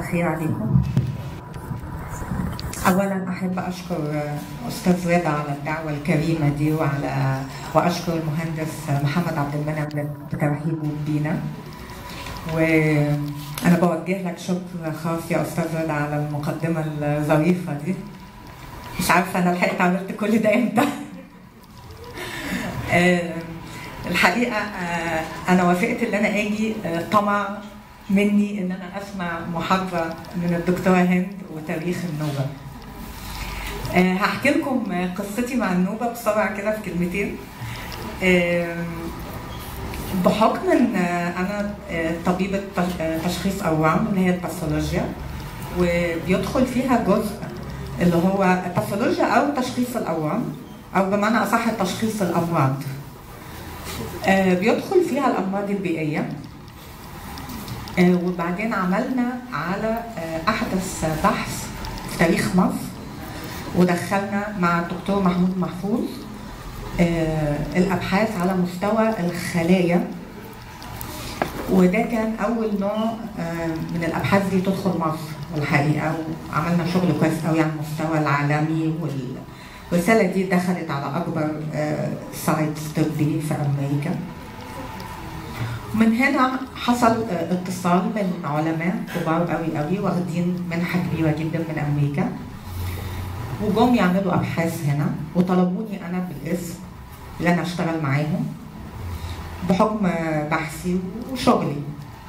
الخير عليكم اولا احب اشكر استاذ رضا على الدعوه الكريمه دي وعلى واشكر المهندس محمد عبد المنعم بترحيبه بينا وانا بوجه لك شكر خاص يا استاذ رضا على المقدمه الظريفه دي مش عارفه انا لحقت عملت كل ده امتى الحقيقه انا وافقت ان انا اجي طمع مني ان انا اسمع محاضره من الدكتوره هند وتاريخ النوبه. هحكي لكم قصتي مع النوبه بسرعه كده في كلمتين. بحكم ان انا طبيبه تشخيص اورام اللي هي الباثولوجيا وبيدخل فيها جزء اللي هو الباثولوجيا او تشخيص الاورام او بمعنى اصح تشخيص الامراض. بيدخل فيها الامراض البيئيه وبعدين عملنا على احدث بحث في تاريخ مصر ودخلنا مع الدكتور محمود محفوظ الابحاث على مستوى الخلايا وده كان اول نوع من الابحاث دي تدخل مصر الحقيقه وعملنا شغل كويس قوي على المستوى العالمي والرساله دي دخلت على اكبر سايت طبي في امريكا من هنا حصل اتصال من علماء كبار قوي قوي واخدين منحه كبيره جدا من امريكا وجم يعملوا ابحاث هنا وطلبوني انا بالاسم اللي انا اشتغل معاهم بحكم بحثي وشغلي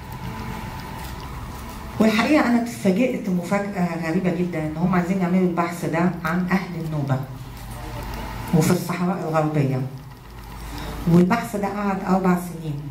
والحقيقه انا اتفاجئت مفاجاه غريبه جدا ان هم عايزين يعملوا البحث ده عن اهل النوبه وفي الصحراء الغربيه والبحث ده قعد اربع سنين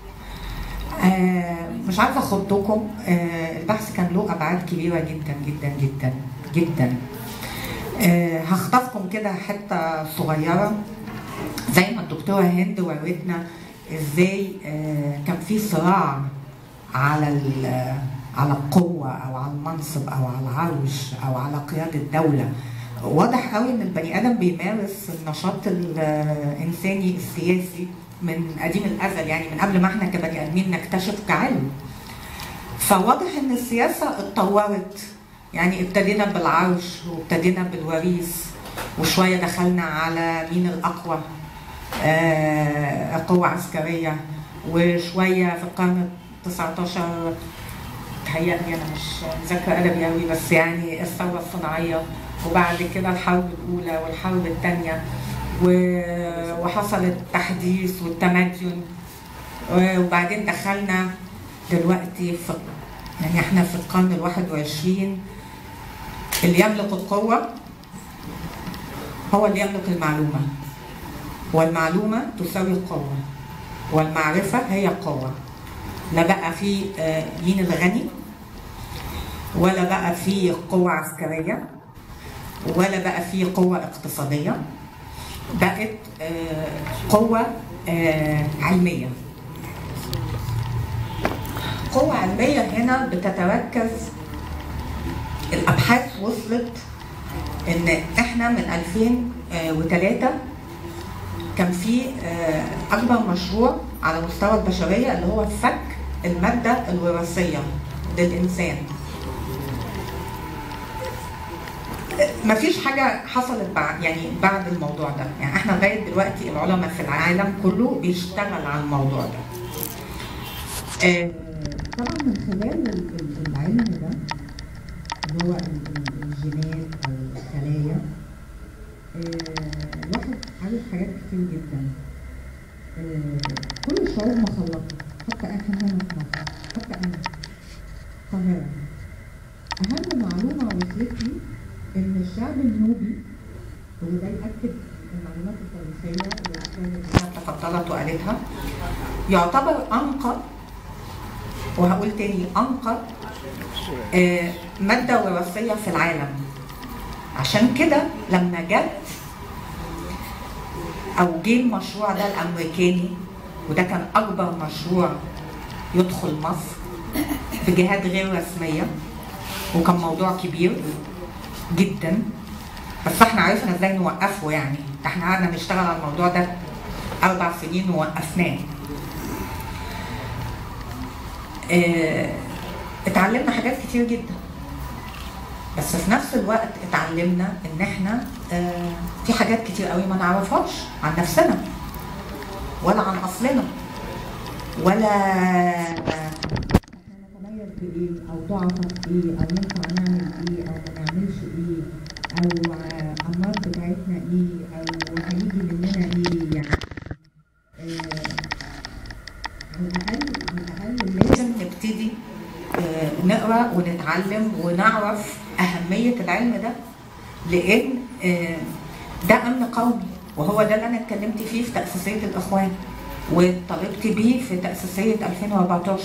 آه مش عارفه اخضكم آه البحث كان له ابعاد كبيره جدا جدا جدا جدا آه هخطفكم كده حته صغيره زي ما الدكتوره هند ورتنا ازاي كان في صراع على على القوه او على المنصب او على العرش او على قياده الدوله واضح قوي ان البني ادم بيمارس النشاط الانساني السياسي من قديم الازل يعني من قبل ما احنا كبني ادمين نكتشف كعلم فواضح ان السياسه اتطورت يعني ابتدينا بالعرش وابتدينا بالوريث وشويه دخلنا على مين الاقوى آه قوه عسكريه وشويه في القرن 19 تهيألي انا مش مذاكره ادبي قوي بس يعني الثوره الصناعيه وبعد كده الحرب الاولى والحرب الثانيه وحصل التحديث والتمدن وبعدين دخلنا دلوقتي في يعني احنا في القرن الواحد وعشرين اللي يملك القوة هو اللي يملك المعلومة والمعلومة تساوي القوة والمعرفة هي القوة لا بقى في مين الغني ولا بقى في قوة عسكرية ولا بقى في قوة اقتصادية بقت قوة علمية قوة علمية هنا بتتركز الأبحاث وصلت إن إحنا من 2003 كان في أكبر مشروع على مستوى البشرية اللي هو فك المادة الوراثية للإنسان مفيش حاجه حصلت بعد يعني بعد الموضوع ده يعني احنا لغايه دلوقتي العلماء في العالم كله بيشتغل على الموضوع ده آه طبعا من خلال العلم ده اللي هو الجينات او الخلايا الواحد آه عارف حاجات كتير جدا آه كل الشعوب مخلطه حتى احنا هنا في مصر حتى انا القاهره اهم معلومه وصلت لي ان الشعب النوبي وده ياكد المعلومات التاريخيه اللي تفضلت وقالتها يعتبر انقى وهقول تاني انقى آه ماده وراثيه في العالم عشان كده لما جت او جه المشروع ده الامريكاني وده كان اكبر مشروع يدخل مصر بجهات غير رسميه وكان موضوع كبير جدا بس احنا عرفنا ازاي نوقفه يعني احنا قعدنا نشتغل على الموضوع ده اربع سنين ووقفناه آه اتعلمنا حاجات كتير جدا بس في نفس الوقت اتعلمنا ان احنا آه، في حاجات كتير قوي ما نعرفهاش عن نفسنا ولا عن اصلنا ولا احنا نتميز بايه او ضعف في ايه او ينفع نعمل ايه او ما نعملش ايه او آه، امراض بتاعتنا ايه او هيجي مننا ايه يعني آه، على الاقل على الاقل لازم نبتدي آه، نقرا ونتعلم ونعرف اهميه العلم ده لان آه، ده امن قومي وهو ده اللي انا اتكلمت فيه في تاسيسيه الاخوان وطالبت بيه في تاسيسيه 2014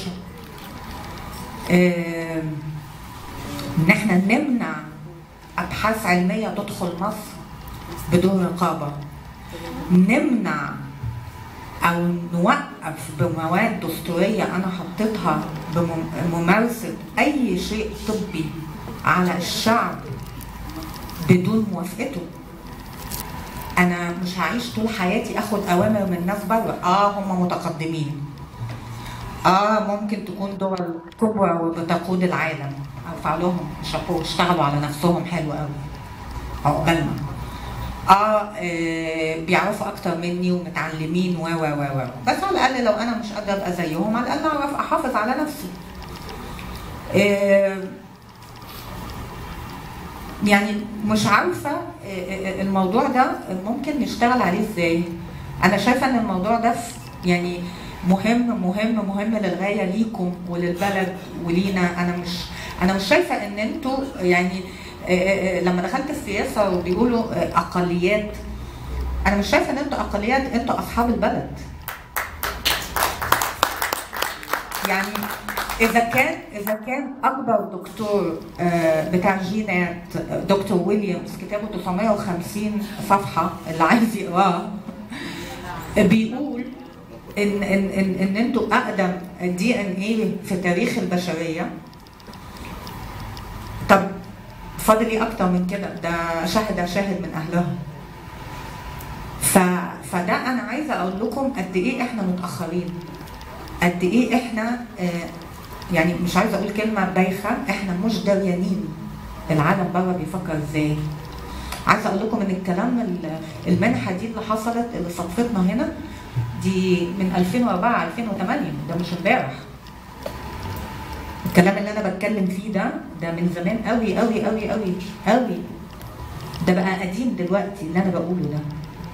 آه، ان احنا نمنع ابحاث علميه تدخل مصر بدون رقابه نمنع او نوقف بمواد دستوريه انا حطيتها بممارسه اي شيء طبي على الشعب بدون موافقته انا مش هعيش طول حياتي اخد اوامر من ناس بره اه هم متقدمين اه ممكن تكون دول كبرى وبتقود العالم ارفع لهم شابوه اشتغلوا على نفسهم حلو قوي عقبالنا آه, اه بيعرفوا اكتر مني ومتعلمين و و و و بس على الاقل لو انا مش قادره ابقى زيهم على الاقل اعرف احافظ على نفسي آه يعني مش عارفه آه الموضوع ده ممكن نشتغل عليه ازاي انا شايفه ان الموضوع ده يعني مهم مهم مهم للغايه ليكم وللبلد ولينا انا مش انا مش شايفه ان انتوا يعني لما دخلت السياسه وبيقولوا اقليات انا مش شايفه ان انتوا اقليات انتوا اصحاب البلد يعني اذا كان اذا كان اكبر دكتور بتاع جينات دكتور ويليامز كتابه 950 صفحه اللي عايز يقراه بيقول ان ان ان ان انتوا اقدم دي ان ايه في تاريخ البشريه طب فاضل ايه اكتر من كده ده شاهد شاهد من اهلها ف... فده انا عايزه اقول لكم قد ايه احنا متاخرين قد ايه احنا آه يعني مش عايزه اقول كلمه بايخه احنا مش دريانين العالم بره بيفكر ازاي عايزه اقول لكم ان الكلام المنحه دي اللي حصلت اللي صدفتنا هنا دي من 2004 2008 ده مش امبارح الكلام اللي انا بتكلم فيه ده ده من زمان قوي قوي قوي قوي قوي ده بقى قديم دلوقتي اللي انا بقوله ده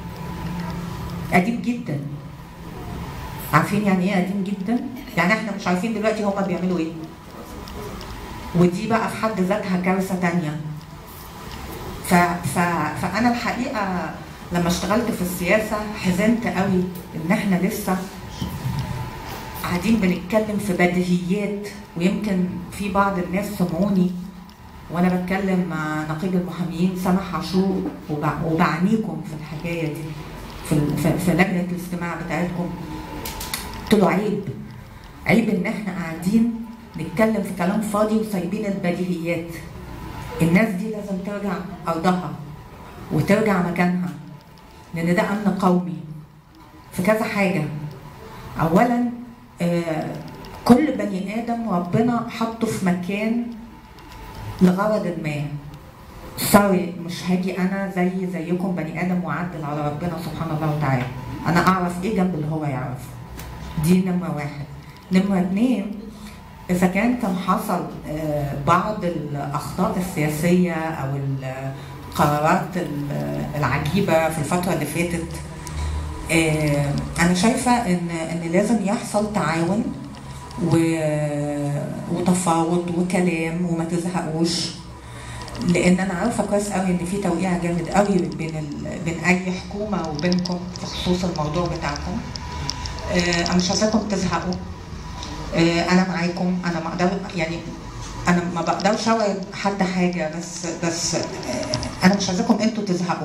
قديم جدا عارفين يعني ايه قديم جدا يعني احنا مش عارفين دلوقتي هما بيعملوا ايه ودي بقى في حد ذاتها كارثه تانية ف... ف... فانا الحقيقه لما اشتغلت في السياسه حزنت قوي ان احنا لسه قاعدين بنتكلم في بديهيات ويمكن في بعض الناس سمعوني وانا بتكلم مع نقيب المحاميين سامح عاشور وبعنيكم في الحكايه دي في في لجنه الاستماع بتاعتكم قلت له عيب عيب ان احنا قاعدين نتكلم في كلام فاضي وسايبين البديهيات الناس دي لازم ترجع ارضها وترجع مكانها لان ده امن قومي في كذا حاجه اولا آه كل بني ادم ربنا حطه في مكان لغرض ما سوري مش هاجي انا زي زيكم بني ادم واعدل على ربنا سبحانه الله وتعالى انا اعرف ايه جنب اللي هو يعرفه دي نمره واحد نمره اتنين اذا كان كان حصل آه بعض الاخطاء السياسيه او القرارات العجيبه في الفتره اللي فاتت آه انا شايفه ان ان لازم يحصل تعاون و... وتفاوض وكلام وما تزهقوش لان انا عارفه كويس قوي ان في توقيع جامد قوي بين ال... بين اي حكومه وبينكم بخصوص الموضوع بتاعكم آه انا مش عايزاكم تزهقوا آه انا معاكم انا ما اقدر يعني انا ما بقدرش اوعد حد حاجه بس بس آه انا مش عايزاكم انتوا تزهقوا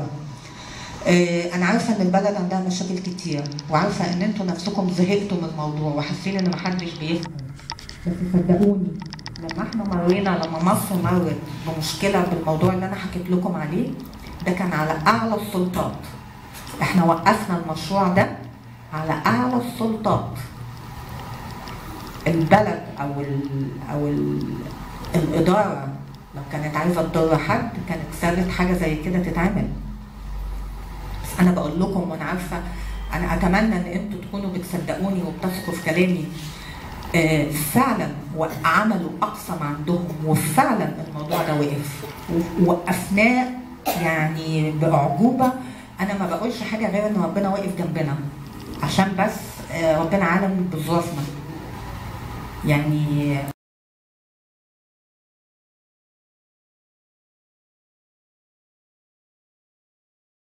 انا عارفه ان البلد عندها مشاكل كتير وعارفه ان انتوا نفسكم زهقتوا من الموضوع وحاسين ان محدش بيفهم بس صدقوني لما احنا مرينا لما مصر مرت بمشكله بالموضوع اللي انا حكيت لكم عليه ده كان على اعلى السلطات احنا وقفنا المشروع ده على اعلى السلطات البلد او ال او ال الاداره لو كانت عايزه تضر حد كانت سابت حاجه زي كده تتعمل بس انا بقول لكم وانا عارفه انا اتمنى ان انتوا تكونوا بتصدقوني وبتثقوا في كلامي آه، فعلا وعملوا اقصى ما عندهم وفعلا الموضوع ده وقف ووقفناه يعني باعجوبه انا ما بقولش حاجه غير ان ربنا واقف جنبنا عشان بس آه، ربنا عالم بظروفنا يعني